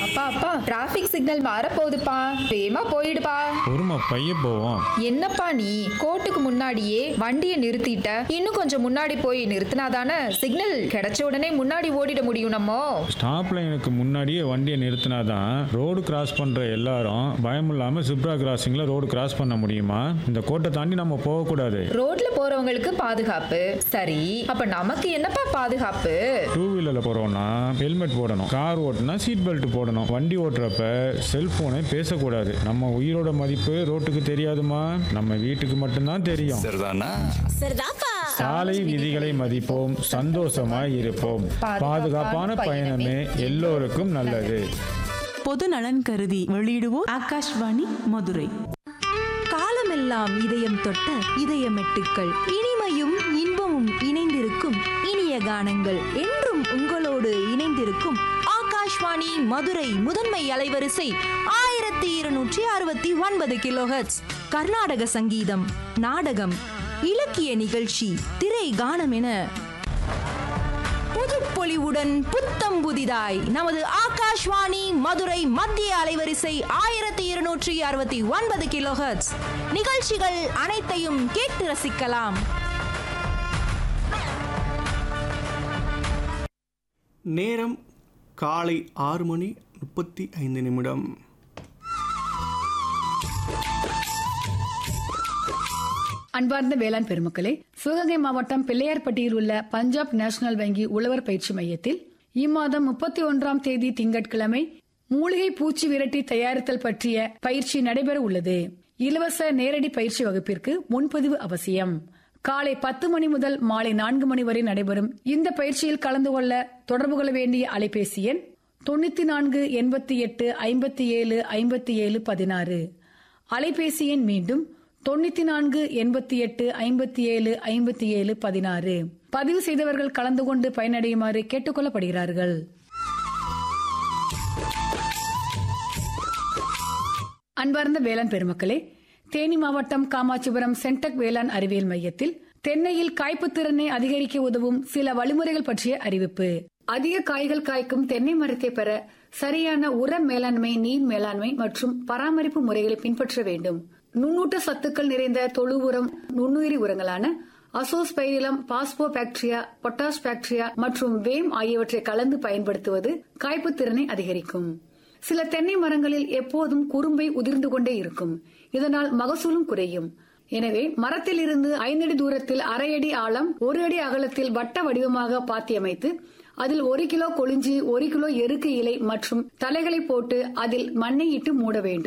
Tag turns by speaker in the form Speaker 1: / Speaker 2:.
Speaker 1: அப்பா அப்பா traffic signal மாறப்போகுதுப்பா வேகமா போயிடுப்பா
Speaker 2: பொறுமை பைய போவோம்
Speaker 1: என்னப்பா நீ கோர்ட்டுக்கு முன்னாடியே வண்டியை நிறுத்திட்ட இன்னும் கொஞ்சம் முன்னாடி போய் நிறுத்தினாதானே சிக்னல் கிடைச்ச உடனே முன்னாடி ஓடிட முடியும் நம்ம
Speaker 2: ஸ்டாப் லைனுக்கு முன்னாடியே வண்டியை நிறுத்தினாதான் ரோடு கிராஸ் பண்ற எல்லாரும் பயம் இல்லாம சிப்ரா கிராசிங்ல ரோடு கிராஸ் பண்ண முடியுமா இந்த கோட்டை தாண்டி நம்ம போகக்கூடாது
Speaker 1: ரோட்ல போறவங்களுக்கு பாதுகாப்பு சரி அப்ப நமக்கு என்னப்பா பாதுகாப்பு
Speaker 2: டூ வீலர்ல போறோம்னா ஹெல்மெட் போடணும் கார் ஓட்டுனா சீட் பெல்ட் போடணும் வண்டி ஓட்டுறப்ப செல்போனை பேசக்கூடாது நம்ம உயிரோட மதிப்பு ரோட்டுக்கு தெரியாதுமா நம்ம வீட்டுக்கு மட்டும்தான் தெரியும்
Speaker 3: சரிதானா
Speaker 4: சரிதாப்பா
Speaker 2: சாலை விதிகளை மதிப்போம் சந்தோஷமாய் இருப்போம் பாதுகாப்பான பயணமே எல்லோருக்கும் நல்லது
Speaker 5: பொது நலன் கருதி வெளியிடுவோர் ஆகாஷ்வாணி மதுரை
Speaker 6: காலமெல்லாம் இதயம் தொட்ட இதயமெட்டுக்கள் இனிமையும் இன்பமும் இணைந்திருக்கும் இனிய கானங்கள் என்றும் உங்களோடு இணைந்திருக்கும் ஆகாஷ்வாணி மதுரை முதன்மை அலைவரிசை ஆயிரத்தி இருநூற்றி அறுபத்தி ஒன்பது கிலோஹெட்ஸ் கர்நாடக சங்கீதம் நாடகம் இலக்கிய நிகழ்ச்சி திரை கானம் என புதுப்பொலிவுடன் புத்தம் புதிதாய் நமது ஆகாஷ்வாணி மதுரை மத்திய அலைவரிசை ஆயிரத்தி இருநூற்றி அறுபத்தி ஒன்பது கிலோஹெர்ட்ஸ் நிகழ்ச்சிகள் அனைத்தையும் கேட்டு ரசிக்கலாம்
Speaker 7: நேரம் காலை ஆறு மணி முப்பத்தி ஐந்து நிமிடம்
Speaker 8: அன்பார்ந்த வேளாண் பெருமக்களே சிவகங்கை மாவட்டம் பிள்ளையார்பட்டியில் உள்ள பஞ்சாப் நேஷனல் வங்கி உழவர் பயிற்சி மையத்தில் இம்மாதம் முப்பத்தி ஒன்றாம் தேதி திங்கட்கிழமை மூலிகை பூச்சி விரட்டி தயாரித்தல் பற்றிய பயிற்சி நடைபெற உள்ளது இலவச நேரடி பயிற்சி வகுப்பிற்கு முன்பதிவு அவசியம் காலை பத்து மணி முதல் மாலை நான்கு மணி வரை நடைபெறும் இந்த பயிற்சியில் கலந்து கொள்ள தொடர்பு கொள்ள வேண்டிய அலைபேசி எண் தொண்ணூத்தி நான்கு எண்பத்தி எட்டு ஐம்பத்தி ஏழு ஐம்பத்தி ஏழு பதினாறு அலைபேசி எண் மீண்டும் தொண்ணூத்தி நான்கு எண்பத்தி எட்டு ஐம்பத்தி ஏழு ஐம்பத்தி ஏழு பதினாறு பதிவு செய்தவர்கள் கலந்து கொண்டு பயனடையுமாறு கேட்டுக்கொள்ளப்படுகிறார்கள் அன்பார்ந்த வேளாண் பெருமக்களே தேனி மாவட்டம் காமாட்சிபுரம் சென்டக் வேளாண் அறிவியல் மையத்தில் தென்னையில் காய்ப்புத் திறனை அதிகரிக்க உதவும் சில வழிமுறைகள் பற்றிய அறிவிப்பு அதிக காய்கள் காய்க்கும் தென்னை மரத்தை பெற சரியான உர மேலாண்மை நீர் மேலாண்மை மற்றும் பராமரிப்பு முறைகளை பின்பற்ற வேண்டும் நுண்ணூட்ட சத்துக்கள் நிறைந்த தொழு உரம் நுண்ணுயிரி உரங்களான azospirillum phospho bacteria potash bacteria மற்றும் வேம் ஆகியவற்றை கலந்து பயன்படுத்துவது காய்ப்புத் திறனை அதிகரிக்கும் சில தென்னை மரங்களில் எப்போதும் குறும்பை உதிர்ந்து கொண்டே இருக்கும் இதனால் மகசூலும் குறையும் எனவே மரத்தில் இருந்து ஐந்தடி தூரத்தில் அரை அடி ஆழம் ஒரு அடி அகலத்தில் வட்ட வடிவமாக பாத்தி அமைத்து அதில் ஒரு கிலோ கொளிஞ்சி ஒரு கிலோ எருக்கு இலை மற்றும் தலைகளை போட்டு அதில் மண்ணை இட்டு மூட வேண்டும்